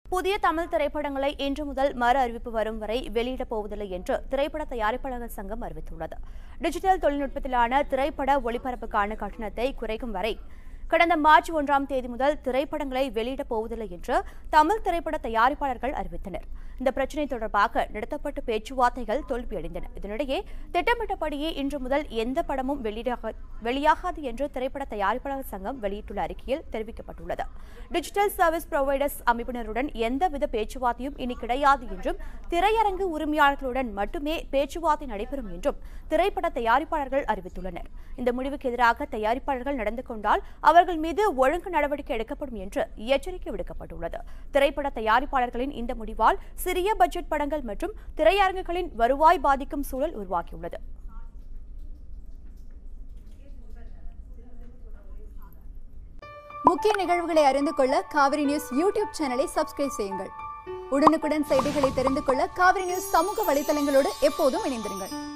புதிய தமிழ் திரைப்படங்களை இன்று முதல் மறு அறிவிப்பு வரும் வரை வெளியிடப் போவதில்லை என்று திரைப்பட தயாரிப்பாளர்கள் சங்கம் அறிவித்துள்ளது டிஜிட்டல் தொழில்நுட்பத்திலான திரைப்பட ஒளிபரப்புக்கான கட்டணத்தை குறைக்கும் வரை கடந்த மார்ச் ஒன்றாம் தேதி முதல் திரைப்படங்களை வெளியிடப் போவதில்லை என்று தமிழ் திரைப்பட தயாரிப்பாளர்கள் அறிவித்தனர் இந்த பிரச்சினை தொடர்பாக நடத்தப்பட்ட பேச்சுவார்த்தைகள் தோல்வியடைந்தன இதனிடையே திட்டமிட்டபடியே இன்று முதல் எந்த படமும் வெளியாக வெளியாகாது என்று திரைப்பட தயாரிப்பாளர் சங்கம் வெளியிட்டுள்ள அறிக்கையில் தெரிவிக்கப்பட்டுள்ளது டிஜிட்டல் சர்வீஸ் புரோவைடர்ஸ் அமைப்பினருடன் எந்தவித பேச்சுவார்த்தையும் இனி கிடையாது என்றும் திரையரங்கு உரிமையாளர்களுடன் மட்டுமே பேச்சுவார்த்தை நடைபெறும் என்றும் திரைப்பட தயாரிப்பாளர்கள் அறிவித்துள்ளனர் இந்த முடிவுக்கு எதிராக தயாரிப்பாளர்கள் நடந்து கொண்டால் அவர்கள் மீது ஒழுங்கு நடவடிக்கை எடுக்கப்படும் என்று எச்சரிக்கை விடுக்கப்பட்டுள்ளது திரைப்பட தயாரிப்பாளர்களின் இந்த முடிவால் சிறிய பட்ஜெட் படங்கள் மற்றும் திரையரங்குகளின் வருவாய் பாதிக்கும் சூழல் உருவாகியுள்ளது முக்கிய நிகழ்வுகளை அறிந்து கொள்ள காவிரி நியூஸ் யூடியூப் சேனலை சப்ஸ்கிரைப் செய்யுங்கள் உடனுக்குடன் செய்திகளை தெரிந்து கொள்ள காவிரி நியூஸ் சமூக வலைதளங்களோடு எப்போதும் இணைந்திருங்கள்